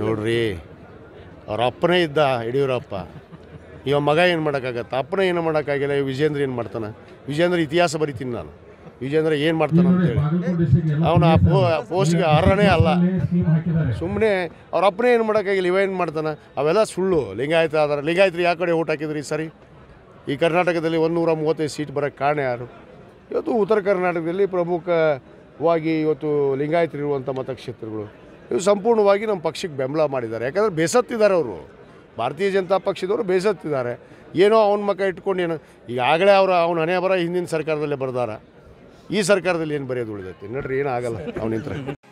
ನೋಡ್ರಿ ಅವ್ರ ಅಪ್ಪನೇ ಇದ್ದ ಯಡಿಯೂರಪ್ಪ ಇವ ಮಗ ಏನು ಮಾಡೋಕ್ಕಾಗತ್ತೆ ಅಪ್ಪನೇ ಏನು ಮಾಡೋಕ್ಕಾಗಿಲ್ಲ ಇವ ವಿಜೇಂದ್ರ ಏನು ಮಾಡ್ತಾನೆ ವಿಜೇಂದ್ರ ಇತಿಹಾಸ ಬರಿತೀನಿ ನಾನು ವಿಜೇಂದ್ರ ಏನು ಮಾಡ್ತಾನೆ ಅಂತೇಳಿ ಅವನ ಪೋ ಪೋಸ್ಟ್ಗೆ ಅರ್ಹನೇ ಅಲ್ಲ ಸುಮ್ಮನೆ ಅವ್ರ ಅಪ್ಪನೇ ಏನು ಮಾಡೋಕ್ಕಾಗಿಲ್ಲ ಇವ ಏನು ಮಾಡ್ತಾನೆ ಅವೆಲ್ಲ ಸುಳ್ಳು ಲಿಂಗಾಯತ ಆಧಾರ ಲಿಂಗಾಯತರು ಯಾವ ಕಡೆ ಓಟ್ ಹಾಕಿದ್ರಿ ಈ ಸರಿ ಈ ಕರ್ನಾಟಕದಲ್ಲಿ ಒಂದೂರ ಮೂವತ್ತೈದು ಸೀಟ್ ಬರೋಕ್ಕೆ ಕಾರಣ ಯಾರು ಇವತ್ತು ಉತ್ತರ ಕರ್ನಾಟಕದಲ್ಲಿ ಪ್ರಮುಖವಾಗಿ ಇವತ್ತು ಲಿಂಗಾಯತರಿರುವಂಥ ಮತಕ್ಷೇತ್ರಗಳು ಇವು ಸಂಪೂರ್ಣವಾಗಿ ನಮ್ಮ ಪಕ್ಷಕ್ಕೆ ಬೆಂಬಲ ಮಾಡಿದ್ದಾರೆ ಯಾಕಂದರೆ ಬೇಸತ್ತಿದ್ದಾರೆ ಅವರು ಭಾರತೀಯ ಜನತಾ ಪಕ್ಷದವರು ಬೇಸತ್ತಿದ್ದಾರೆ ಏನೋ ಅವನ ಮಕ್ಕ ಇಟ್ಕೊಂಡು ಏನು ಈಗಾಗಲೇ ಅವರ ಅವನ ಹಣೆ ಬರ ಹಿಂದಿನ ಸರ್ಕಾರದಲ್ಲೇ ಬರ್ದಾರ ಈ ಸರ್ಕಾರದಲ್ಲಿ ಏನು ಬರೆಯೋದು ಉಳಿದೈತಿ ನೋಡ್ರಿ ಏನೂ ಆಗಲ್ಲ ಅವನಿಂತ್ರ